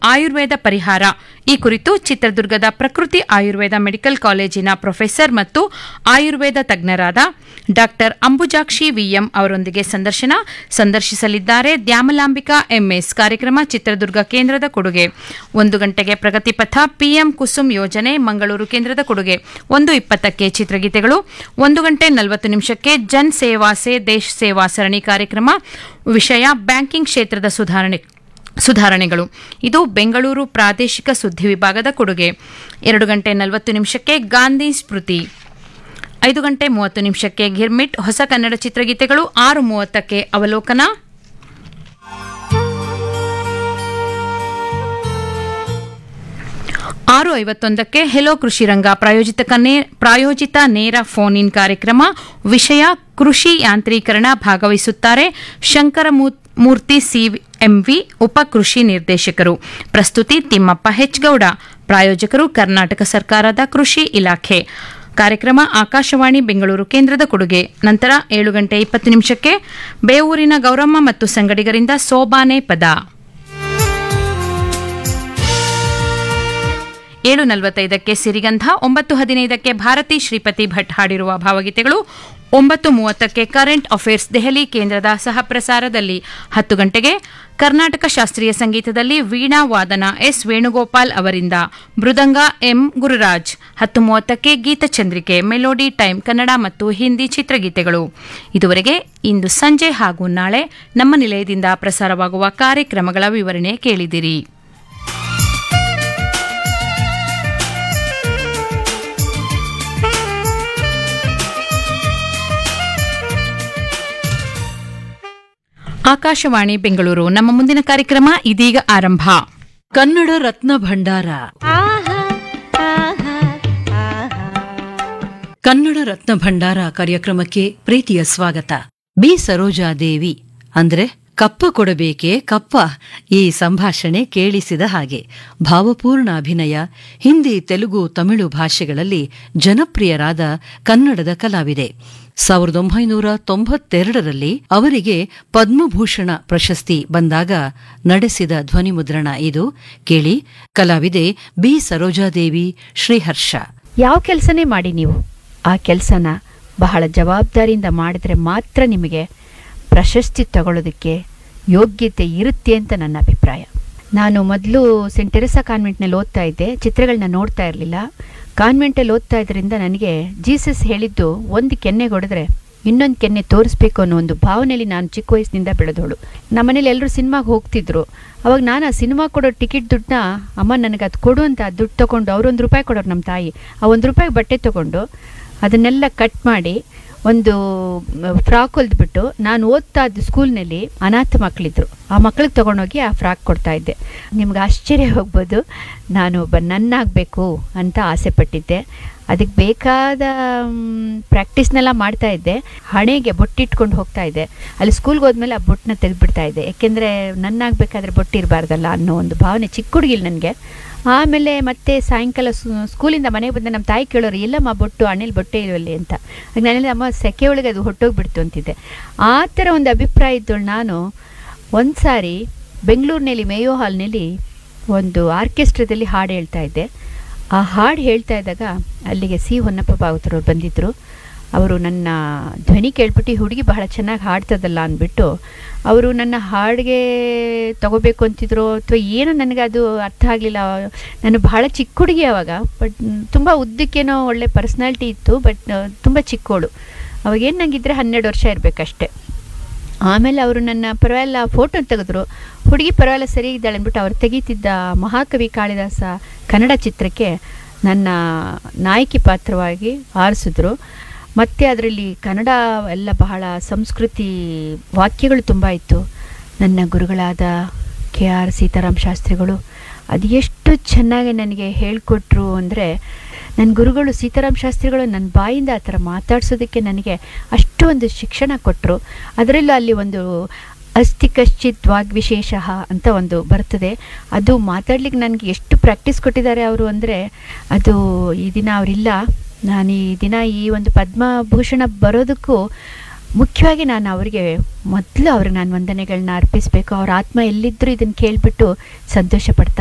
ಆಯುರ್ವೇದ ಪರಿಹಾರ ಈ ಕುರಿತು ಚಿತ್ರದುರ್ಗದ ಪ್ರಕೃತಿ ಆಯುರ್ವೇದ ಮೆಡಿಕಲ್ ಕಾಲೇಜಿನ ಪ್ರೊಫೆಸರ್ ಮತ್ತು ಆಯುರ್ವೇದ ತಜ್ಞರಾದ ಡಾಕ್ಟರ್ ಅಂಬುಜಾಕ್ಷಿ ವಿಎಂ ಅವರೊಂದಿಗೆ ಸಂದರ್ಶನ ಸಂದರ್ಶಿಸಲಿದ್ದಾರೆ ದ್ಯಾಮಲಾಂಬಿಕಾ ಎಂಎಸ್ ಕಾರ್ಯಕ್ರಮ ಚಿತ್ರದುರ್ಗ ಕೇಂದ್ರದ ಕೊಡುಗೆ ಒಂದು ಗಂಟೆಗೆ ಪ್ರಗತಿಪಥ ಪಿಎಂ ಕುಸುಮ್ ಯೋಜನೆ ಮಂಗಳೂರು ಕೇಂದ್ರದ ಕೊಡುಗೆ ಒಂದು ಇಪ್ಪತ್ತಕ್ಕೆ ಚಿತ್ರಗೀತೆಗಳು ಒಂದು ಗಂಟೆ ನಲವತ್ತು ನಿಮಿಷಕ್ಕೆ ಜನ್ ಸೇವಾ ಸೇ ದೇಶ್ ಸೇವಾ ಸರಣಿ ಕಾರ್ಯಕ್ರಮ ವಿಷಯ ಬ್ಯಾಂಕಿಂಗ್ ಕ್ಷೇತ್ರದ ಸುಧಾರಣೆ ಸುಧಾರಣೆಗಳು ಇದು ಬೆಂಗಳೂರು ಪ್ರಾದೇಶಿಕ ಸುದ್ದಿ ವಿಭಾಗದ ಕೊಡುಗೆ ಎರಡು ಗಂಟೆ ನಲವತ್ತು ನಿಮಿಷಕ್ಕೆ ಗಾಂಧಿ ಸ್ಮೃತಿ ಐದು ಗಂಟೆ ಮೂವತ್ತು ನಿಮಿಷಕ್ಕೆ ಗಿರ್ಮಿಟ್ ಹೊಸ ಕನ್ನಡ ಚಿತ್ರಗೀತೆಗಳು ಆರು ಮೂವತ್ತಕ್ಕೆ ಅವಲೋಕನ ಆರು ಐವತ್ತೊಂದಕ್ಕೆ ಹೆಲೋ ಕೃಷಿ ರಂಗ ಪ್ರಾಯೋಜಿತ ಕನ್ನೆ- ಪ್ರಾಯೋಜಿತ ನೇರ ಫೋನ್ ಇನ್ ಕಾರ್ಯಕ್ರಮ ವಿಷಯ ಕೃಷಿ ಯಾಂತ್ರೀಕರಣ ಭಾಗವಹಿಸುತ್ತಾರೆ ಶಂಕರ ಮೂರ್ತಿ ಸಿಎಂವಿ ಉಪ ಕೃಷಿ ನಿರ್ದೇಶಕರು ಪ್ರಸ್ತುತಿ ತಿಮ್ಮಪ್ಪ ಹೆಚ್ಗೌಡ ಪ್ರಾಯೋಜಕರು ಕರ್ನಾಟಕ ಸರ್ಕಾರದ ಕೃಷಿ ಇಲಾಖೆ ಕಾರ್ಯಕ್ರಮ ಆಕಾಶವಾಣಿ ಬೆಂಗಳೂರು ಕೇಂದ್ರದ ಕೊಡುಗೆ ನಂತರ ಏಳು ಗಂಟೆ ಇಪ್ಪತ್ತು ನಿಮಿಷಕ್ಕೆ ಬೇವೂರಿನ ಗೌರಮ್ಮ ಮತ್ತು ಸಂಗಡಿಗರಿಂದ ಸೋಬಾನೆ ಪದ ಏಳು ನಲವತ್ತೈದಕ್ಕೆ ಸಿರಿಗಂಧ ಒಂಬತ್ತು ಹದಿನೈದಕ್ಕೆ ಭಾರತಿ ಶ್ರೀಪತಿ ಭಟ್ ಹಾಡಿರುವ ಭಾವಗೀತೆಗಳು ಒಂಬತ್ತು ಮೂವತ್ತಕ್ಕೆ ಕರೆಂಟ್ ಅಫೇರ್ಸ್ ದೆಹಲಿ ಕೇಂದ್ರದ ಸಹಪ್ರಸಾರದಲ್ಲಿ ಹತ್ತು ಗಂಟೆಗೆ ಕರ್ನಾಟಕ ಶಾಸ್ತ್ರೀಯ ಸಂಗೀತದಲ್ಲಿ ವೀಣಾ ವಾದನ ಎಸ್ ವೇಣುಗೋಪಾಲ್ ಅವರಿಂದ ಮೃದಂಗ ಎಂ ಗುರುರಾಜ್ ಹತ್ತು ಮೂವತ್ತಕ್ಕೆ ಗೀತಚಂದ್ರಿಕೆ ಮೆಲೋಡಿ ಟೈಮ್ ಕನ್ನಡ ಮತ್ತು ಹಿಂದಿ ಚಿತ್ರಗೀತೆಗಳು ಇದುವರೆಗೆ ಇಂದು ಸಂಜೆ ಹಾಗೂ ನಾಳೆ ನಮ್ಮ ನಿಲಯದಿಂದ ಪ್ರಸಾರವಾಗುವ ಕಾರ್ಯಕ್ರಮಗಳ ವಿವರಣೆ ಕೇಳಿದಿರಿ ಆಕಾಶವಾಣಿ ಬೆಂಗಳೂರು ನಮ್ಮ ಮುಂದಿನ ಕಾರ್ಯಕ್ರಮ ಇದೀಗ ಆರಂಭ ಕನ್ನಡ ರತ್ನ ಭಂಡಾರ ಕನ್ನಡ ರತ್ನ ಭಂಡಾರ ಕಾರ್ಯಕ್ರಮಕ್ಕೆ ಪ್ರೀತಿಯ ಸ್ವಾಗತ ಬಿ ಸರೋಜಾದೇವಿ ಅಂದ್ರೆ ಕಪ್ಪ ಕೊಡಬೇಕೆ ಕಪ್ಪ ಈ ಸಂಭಾಷಣೆ ಕೇಳಿಸಿದ ಹಾಗೆ ಭಾವಪೂರ್ಣ ಅಭಿನಯ ಹಿಂದಿ ತೆಲುಗು ತಮಿಳು ಭಾಷೆಗಳಲ್ಲಿ ಜನಪ್ರಿಯರಾದ ಕನ್ನಡದ ಕಲಾವಿದೆ ಸಾವಿರದ ಒಂಬೈನೂರ ತೊಂಬತ್ತೆರಡರಲ್ಲಿ ಅವರಿಗೆ ಪದ್ಮಭೂಷಣ ಪ್ರಶಸ್ತಿ ಬಂದಾಗ ನಡೆಸಿದ ಧ್ವನಿಮುದ್ರಣ ಇದು ಕೇಳಿ ಕಲಾವಿದೆ ಬಿ ಸರೋಜಾದೇವಿ ಶ್ರೀಹರ್ಷ ಯಾವ ಕೆಲಸನೇ ಮಾಡಿ ನೀವು ಆ ಕೆಲಸನ ಬಹಳ ಜವಾಬ್ದಾರಿಯಿಂದ ಮಾಡಿದ್ರೆ ಮಾತ್ರ ನಿಮಗೆ ಪ್ರಶಸ್ತಿ ತಗೊಳ್ಳೋದಕ್ಕೆ ಯೋಗ್ಯತೆ ಇರುತ್ತೆ ಅಂತ ನನ್ನ ಅಭಿಪ್ರಾಯ ನಾನು ಮೊದಲು ಸೆಂಟ್ ಟೆರೆಸಾ ಕಾನ್ವೆಂಟ್ನಲ್ಲಿ ಓದ್ತಾ ಇದ್ದೆ ಚಿತ್ರಗಳನ್ನ ನೋಡ್ತಾ ಇರಲಿಲ್ಲ ಕಾನ್ವೆಂಟಲ್ಲಿ ಓದ್ತಾ ಇದ್ರಿಂದ ನನಗೆ ಜೀಸಸ್ ಹೇಳಿದ್ದು ಒಂದು ಕೆನ್ನೆ ಹೊಡೆದ್ರೆ ಇನ್ನೊಂದು ಕೆನ್ನೆ ತೋರಿಸ್ಬೇಕು ಅನ್ನೋ ಒಂದು ಭಾವನೆಯಲ್ಲಿ ನಾನು ಚಿಕ್ಕ ವಯಸ್ಸಿನಿಂದ ಬೆಳೆದವಳು ನಮ್ಮನೇಲಿ ಎಲ್ಲರೂ ಸಿನಿಮಾಗೆ ಹೋಗ್ತಿದ್ರು ಅವಾಗ ನಾನು ಆ ಸಿನಿಮಾ ಕೊಡೋ ಟಿಕೆಟ್ ದುಡ್ಡನ್ನ ಅಮ್ಮ ನನಗೆ ಅದು ಕೊಡು ಅಂತ ದುಡ್ಡು ತೊಗೊಂಡು ಅವ್ರೊಂದು ರೂಪಾಯಿ ಕೊಡೋರು ನಮ್ಮ ತಾಯಿ ಆ ಒಂದು ರೂಪಾಯಿ ಬಟ್ಟೆ ತೊಗೊಂಡು ಅದನ್ನೆಲ್ಲ ಕಟ್ ಮಾಡಿ ಒಂದು ಫ್ರಾಕ್ ಹೊಲ್ದ್ಬಿಟ್ಟು ನಾನು ಓದ್ತಾ ಇದ್ದ ಸ್ಕೂಲ್ನಲ್ಲಿ ಅನಾಥ ಮಕ್ಕಳಿದ್ರು ಆ ಮಕ್ಕಳಿಗೆ ತೊಗೊಂಡೋಗಿ ಆ ಫ್ರಾಕ್ ಕೊಡ್ತಾ ಇದ್ದೆ ನಿಮ್ಗೆ ಆಶ್ಚರ್ಯ ಹೋಗ್ಬೋದು ನಾನು ಒಬ್ಬ ನನ್ನಾಗಬೇಕು ಅಂತ ಆಸೆ ಪಟ್ಟಿದ್ದೆ ಅದಕ್ಕೆ ಬೇಕಾದ ಪ್ರಾಕ್ಟೀಸ್ನೆಲ್ಲ ಮಾಡ್ತಾ ಇದ್ದೆ ಹಣೆಗೆ ಬೊಟ್ಟಿಟ್ಕೊಂಡು ಹೋಗ್ತಾ ಇದ್ದೆ ಅಲ್ಲಿ ಸ್ಕೂಲ್ಗೆ ಹೋದ್ಮೇಲೆ ಆ ಬೊಟ್ಟನ್ನ ತೆಗೆದ್ಬಿಡ್ತಾ ಇದ್ದೆ ಯಾಕೆಂದರೆ ನನ್ನಾಗಬೇಕಾದ್ರೆ ಬೊಟ್ಟು ಇರಬಾರ್ದಲ್ಲ ಅನ್ನೋ ಒಂದು ಭಾವನೆ ಚಿಕ್ಕ ಹುಡುಗಿಲ್ ನನಗೆ ಆಮೇಲೆ ಮತ್ತೆ ಸಾಯಂಕಾಲ ಸ್- ಸ್ಕೂಲಿಂದ ಮನೆಗೆ ಬಂದ ನಮ್ಮ ತಾಯಿ ಕೇಳೋರು ಎಲ್ಲಮ್ಮ ಬೊಟ್ಟು ಹಣ್ಣಲ್ಲಿ ಬೊಟ್ಟೆ ಇಲ್ವಲ್ಲಿ ಅಂತ ಆಗ ನಾನೆಲ್ಲ ಅಮ್ಮ ಸೆಕೆ ಒಳಗೆ ಅದು ಹೊಟ್ಟೋಗ್ಬಿಡ್ತು ಅಂತಿದ್ದೆ ಆ ಥರ ಒಂದು ಅಭಿಪ್ರಾಯ ಇದ್ದಳು ನಾನು ಒಂದು ಸಾರಿ ಬೆಂಗಳೂರಿನಲ್ಲಿ ಮೇಯೋ ಹಾಲ್ನಲ್ಲಿ ಒಂದು ಆರ್ಕೆಸ್ಟ್ರಾದಲ್ಲಿ ಹಾಡು ಹೇಳ್ತಾ ಇದ್ದೆ ಆ ಹಾಡು ಹೇಳ್ತಾ ಇದ್ದಾಗ ಅಲ್ಲಿಗೆ ಸಿ ಹೊನ್ನಪ್ಪ ಭಾಗವತರವ್ರು ಬಂದಿದ್ದರು ಅವರು ನನ್ನ ಧ್ವನಿ ಕೇಳ್ಬಿಟ್ಟು ಈ ಹುಡುಗಿ ಬಹಳ ಚೆನ್ನಾಗಿ ಹಾಡ್ತದಲ್ಲ ಅಂದ್ಬಿಟ್ಟು ಅವರು ನನ್ನ ಹಾಡಿಗೆ ತಗೋಬೇಕು ಅಂತಿದ್ರು ಅಥವಾ ಏನೋ ನನಗೆ ಅದು ಅರ್ಥ ಆಗಲಿಲ್ಲ ನಾನು ಬಹಳ ಚಿಕ್ಕ ಹುಡುಗಿ ಅವಾಗ ಬಟ್ ತುಂಬ ಉದ್ದಕ್ಕೇನೋ ಒಳ್ಳೆ ಪರ್ಸ್ನಾಲಿಟಿ ಇತ್ತು ಬಟ್ ತುಂಬ ಚಿಕ್ಕವಳು ಅವಾಗೇನು ನನಗಿದ್ರೆ ಹನ್ನೆರಡು ವರ್ಷ ಇರಬೇಕಷ್ಟೆ ಆಮೇಲೆ ಅವರು ನನ್ನ ಪರವಾಗಿಲ್ಲ ಫೋಟೋ ತೆಗೆದ್ರು ಹುಡುಗಿ ಪರವಾಗಿಲ್ಲ ಸರಿ ಇದ್ದಾಳೆ ಅಂದ್ಬಿಟ್ಟು ಅವ್ರು ತೆಗೀತಿದ್ದ ಮಹಾಕವಿ ಕಾಳಿದಾಸ ಕನ್ನಡ ಚಿತ್ರಕ್ಕೆ ನನ್ನ ನಾಯಕಿ ಪಾತ್ರವಾಗಿ ಆರಿಸಿದ್ರು ಮತ್ತು ಅದರಲ್ಲಿ ಕನ್ನಡ ಎಲ್ಲ ಬಹಳ ಸಂಸ್ಕೃತಿ ವಾಕ್ಯಗಳು ತುಂಬ ಇತ್ತು ನನ್ನ ಗುರುಗಳಾದ ಕೆ ಆರ್ ಸೀತಾರಾಮ್ ಶಾಸ್ತ್ರಿಗಳು ಅದು ಎಷ್ಟು ಚೆನ್ನಾಗಿ ನನಗೆ ಹೇಳಿಕೊಟ್ರು ಅಂದರೆ ನನ್ನ ಗುರುಗಳು ಸೀತಾರಾಮ್ ಶಾಸ್ತ್ರಿಗಳು ನನ್ನ ಬಾಯಿಂದ ಆ ಥರ ಮಾತಾಡ್ಸೋದಕ್ಕೆ ನನಗೆ ಅಷ್ಟು ಒಂದು ಶಿಕ್ಷಣ ಕೊಟ್ಟರು ಅದರಲ್ಲೂ ಅಲ್ಲಿ ಒಂದು ಅಸ್ತಿ ಕಶ್ಚಿತ್ ವಾಗ್ವಿಶೇಷ ಅಂತ ಒಂದು ಬರ್ತದೆ ಅದು ಮಾತಾಡ್ಲಿಕ್ಕೆ ನನಗೆ ಎಷ್ಟು ಪ್ರಾಕ್ಟೀಸ್ ಕೊಟ್ಟಿದ್ದಾರೆ ಅವರು ಅಂದರೆ ಅದು ಈ ದಿನ ಅವರಿಲ್ಲ ನಾನು ಈ ದಿನ ಈ ಒಂದು ಪದ್ಮಭೂಷಣ ಬರೋದಕ್ಕೂ ಮುಖ್ಯವಾಗಿ ನಾನು ಅವರಿಗೆ ಮೊದಲು ಅವ್ರಿಗೆ ನಾನು ವಂದನೆಗಳನ್ನ ಅರ್ಪಿಸಬೇಕು ಅವ್ರ ಆತ್ಮ ಎಲ್ಲಿದ್ದರೂ ಇದನ್ನು ಕೇಳಿಬಿಟ್ಟು ಸಂತೋಷ ಪಡ್ತಾ